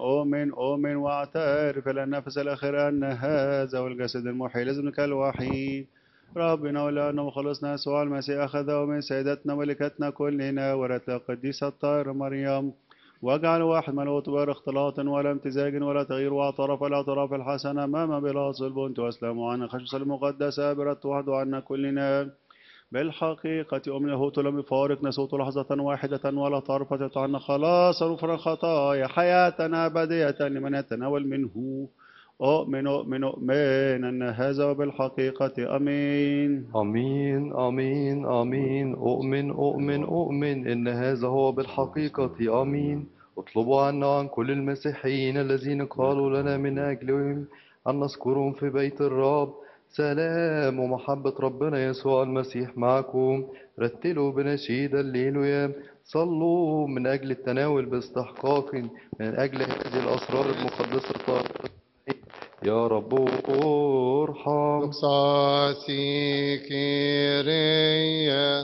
أؤمن أؤمن وأعترف إلى النفس الأخير أن هذا هو الجسد المحيي لازمك الوحيد ربنا ولأنه وخلصنا يسوع المسيح أخذه من سيدتنا ملكتنا كلنا ورث القديسة الطاهرة مريم واجعل واحد من غير اختلاط ولا امتزاج ولا تغيير واعتراف الاعتراف الحسن امام بلا صلب واسلام عنا خشوع المقدسه برت وحده عنا كلنا بالحقيقة أمن هوت لم يفارق نسوت لحظة واحدة ولا طرفة عنا خلاص غفر الخطايا حياتنا أبدية لمن يتناول منه أؤمن أؤمن أؤمن أن هذا بالحقيقة أمين آمين آمين آمين أؤمن أؤمن أؤمن إن هذا هو بالحقيقة آمين اطلبوا عنا عن كل المسيحيين الذين قالوا لنا من أجلهم أن نذكرهم في بيت الرب سلام ومحبة ربنا يسوع المسيح معكم رتلوا بنشيد الليل صلوا من أجل التناول باستحقاق من أجل هذه الأسرار المقدسة الطاهرة يا رب ارحم Doxa si Kyrie,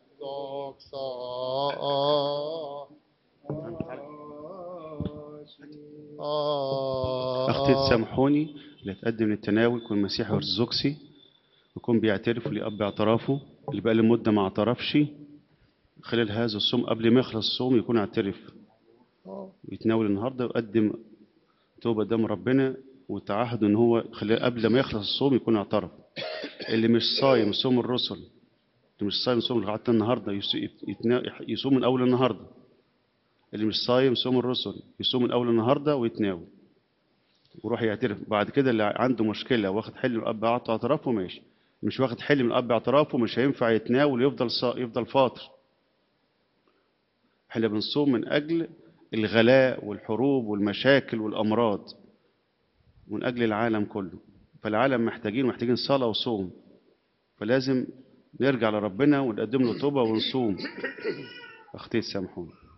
doxa أختي تسامحوني اللي تقدم للتناول يكون مسيحي أرثوذكسي يكون بيعترف لأب اعترافه اللي بقى له مدة ما اعترفش خلال هذا الصوم قبل ما يخلص الصوم يكون اعترف يتناول النهارده ويقدم توبة قدام ربنا وتعهد ان هو خلال قبل ما يخلص الصوم يكون اعترف اللي مش صايم صوم الرسل اللي مش صايم صوم لغايه النهارده يس- يتنا- يصوم من اول النهارده اللي مش صايم صوم الرسل يصوم من اول النهارده ويتناول ويروح يعترف بعد كده اللي عنده مشكله واخد حل من الاب اعترافه ماشي مش واخد حل من الاب اعترافه مش هينفع يتناول يفضل صا... يفضل فاطر احنا بنصوم من اجل الغلاء والحروب والمشاكل والامراض ومن اجل العالم كله فالعالم محتاجين محتاجين صلاه وصوم فلازم نرجع لربنا ونقدم له توبه ونصوم اختي سامحوني